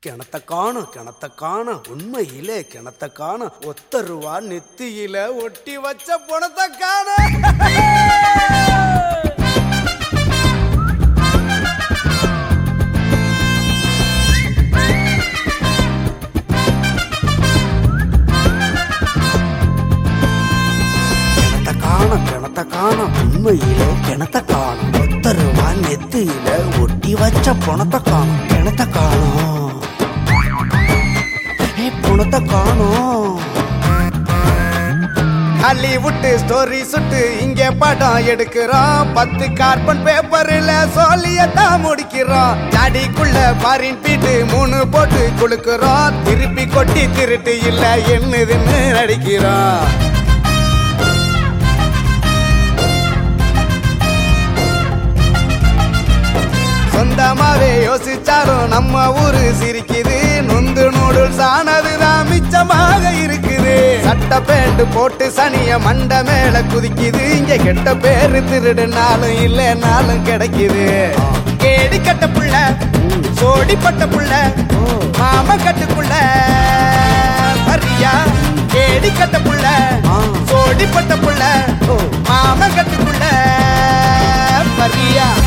கிணத்த காணும் கிணத்த காணும் உண்மையிலே கிணத்த காணும் ஒத்த ரூபா நெத்தியில ஒட்டி வச்ச பணத்தை காணும் கிணத்த காணும் கிணத்த காணும் உண்மையிலே கிணத்த காணும் ஒத்த ரூபா நெத்தியில ஒட்டி வச்ச பணத்தை காணும் கிணத்த காணும் ஏ, பணத்தை காணும் ஹாலிவுட் ஸ்டோரி சுட்டு இங்க படம் எடுக்கிறோம் பத்து கார்பன் பேப்பர்ல சொல்லியத்தான் முடிக்கிறோம் ஜாடிக்குள்ள பாரின் பீட்டு மூணு போட்டு குளுக்குறோம் திருப்பி கொட்டி திருட்டு இல்ல என்னதுன்னு நடிக்கிறோம் சொந்தமாவே யோசிச்சாலும் நம்ம ஊரு சிரிக்குது நொந்து நூடுல்ஸ் ஆனதுதான் மிச்சமாக இருக்குது சட்ட பேண்ட் போட்டு சனிய மண்ட மேல குதிக்குது இங்க கெட்ட பேரு திருடுனாலும் இல்லைனாலும் கிடைக்குது கேடி கட்ட புள்ள சோடி பட்ட புள்ள மாம கட்டுக்குள்ள பரியா கேடி கட்ட புள்ள சோடி பட்ட புள்ள மாம கட்டுக்குள்ள பரியா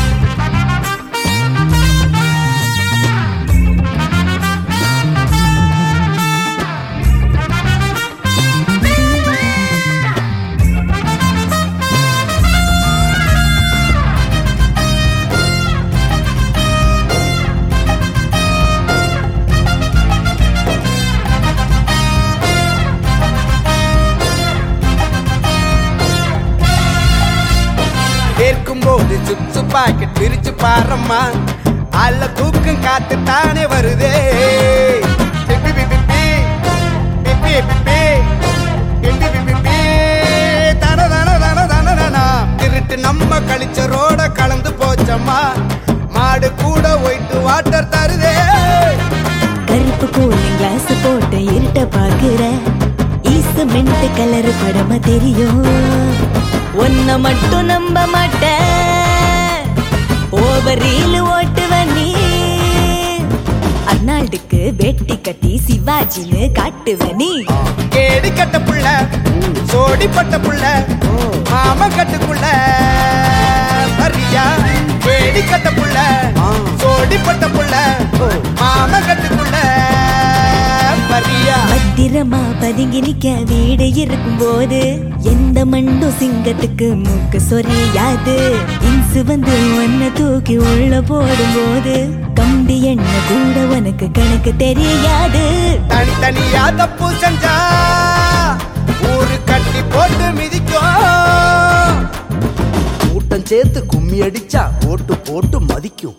கேட்கும் போது சிப்ஸ் பாக்கெட் பிரிச்சு பாரம்மா அல்ல தூக்கம் காத்து தானே வருதே பிப்பி பிப்பி பி, பிப்பி பிப்பி, பிப்பி பிப்பி பி, தன தன தன தன தன. திருட்டு நம்ம கழிச்சரோட கலந்து போச்சம்மா மாடு கூட ஒயிட் வாட்டர் தருதே கருப்பு கூலிங் கிளாஸ் போட்டு இருட்ட பாக்குற ஈசமெண்ட் கலர் படமா தெரியும் ஒன்ன மட்டும் நம்ப மாட்டேன் ஓவர் ரீல் ஓட்டுவ நீ அர்னால்டுக்கு வெட்டி கட்டி சிவாஜின்னு காட்டுவ நீ கேடி கட்ட புள்ள சோடி பட்ட புள்ள மாம கட்டுக்குள்ள பரியா கேடி கட்ட புள்ள சோடி பட்ட புள்ள மாம கட்டுக்குள்ள பரியா பத்திரமா பதுங்கி நிக்க வீடு இருக்கும் போது எந்த மண்டும் சிங்கத்துக்கு மூக்கு சொரியாது இன்சு வந்து ஒன்ன தூக்கி உள்ள போடும்போது கம்பி எண்ண கூட உனக்கு கணக்கு தெரியாது தனித்தனியா தப்பு செஞ்சா ஊரு கட்டி போட்டு மிதிக்கும் கூட்டம் சேர்த்து கும்மி அடிச்சா போட்டு போட்டு மதிக்கும்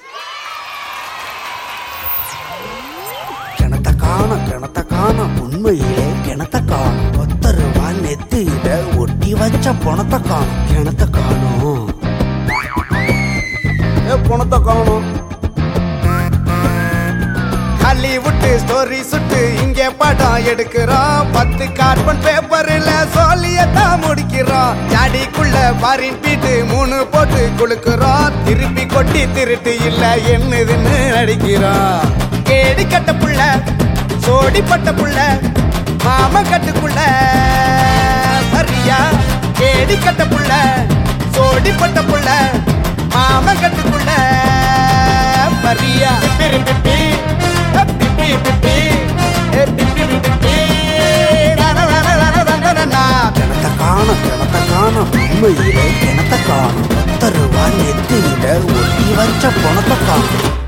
கிணத்த காணும் கிணத்த காணும் உண்மையிலே கிணத்த காணும் ஒத்த ரூபா நெத்தியில ஒட்டி வச்ச பணத்தை காணும் கிணத்த காணும் ஏ பணத்தை காணும் ஹாலிவுட் ஸ்டோரி சுட்டு இங்க படம் எடுக்கிறோம் பத்து கார்பன் பேப்பர்ல சொல்லியத்தான் முடிக்கிறோம் ஜாடிக்குள்ள பாரின் பீட்டு மூணு போட்டு குளுக்குறோம் திருப்பி கொட்டி திருட்டு இல்ல என்னதுன்னு நடிக்கிறோம் கேடி கட்ட புள்ள சோடி பட்ட புள்ள மாம கட்டுக்குள்ள பரியா கேடி கட்ட புள்ள சோடி பட்ட புள்ள மாம கட்டுக்குள்ள பரியா பிப்பி பிப்பி பிப்பி பிப்பி கிணத்த காணும் கிணத்த காணும் உண்மையிலே கிணத்த காணும் ஒத்த ரூபா நெத்தியில ஒட்டி வச்ச பணத்தை காணும்